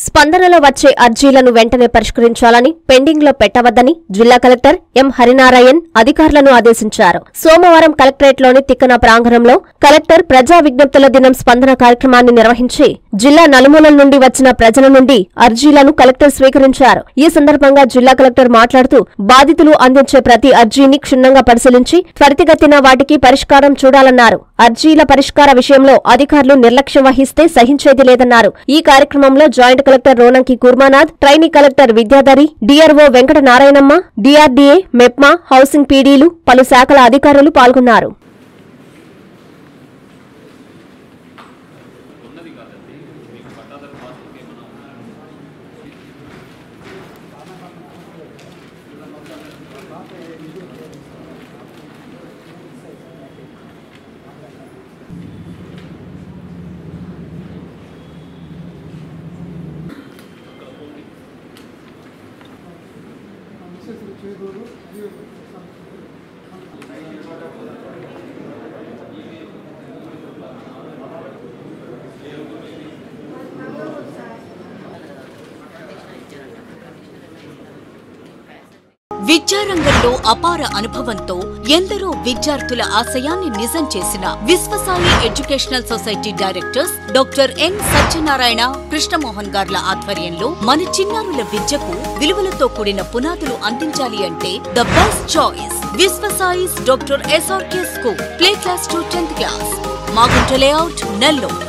స్పందనలో వచ్చే అర్జీలను వెంటనే పరిష్కరించాలని పెండింగ్ లో పెట్టవద్దని జిల్లా కలెక్టర్ ఎం హరినారాయణ్ అధికారులను ఆదేశించారు సోమవారం కలెక్టరేట్లోని తిక్కన ప్రాంగణంలో కలెక్టర్ ప్రజా విజ్ఞప్తుల దినం స్పందన కార్యక్రమాన్ని నిర్వహించి జిల్లా నలుమూలల నుండి వచ్చిన ప్రజల నుండి అర్జీలను కలెక్టర్ స్వీకరించారు ఈ సందర్భంగా జిల్లా కలెక్టర్ మాట్లాడుతూ బాధితులు అందించే ప్రతి అర్జీని క్షుణ్ణంగా పరిశీలించి త్వరితగతిన వాటికి పరిష్కారం చూడాలన్నారు అర్జీల పరిష్కార విషయంలో అధికారులు నిర్లక్ష్యం వహిస్తే సహించేది లేదన్నారు ఈ కార్యక్రమంలో joint collector Ronanki Kurmanath trainee collector Vidyadhari DRO Venkata Narayanamma DRDA MEPMA housing పీడీలు పలు శాఖల అధికారులు పాల్గొన్నారు విద్యారంగంలో అపార అనుభవంతో ఎందరో విద్యార్థుల ఆశయాన్ని నిజం చేసిన Viswasai educational society directors doctor N Satyanarayana Krishnamohan గార్ల ఆధ్వర్యంలో మన చిన్నారుల విద్యకు విలువలతో కూడిన పునాదులు అందించాలి అంటే the best choice Viswasai's doctor SRK school play class to tenth class Magunta layout Nellore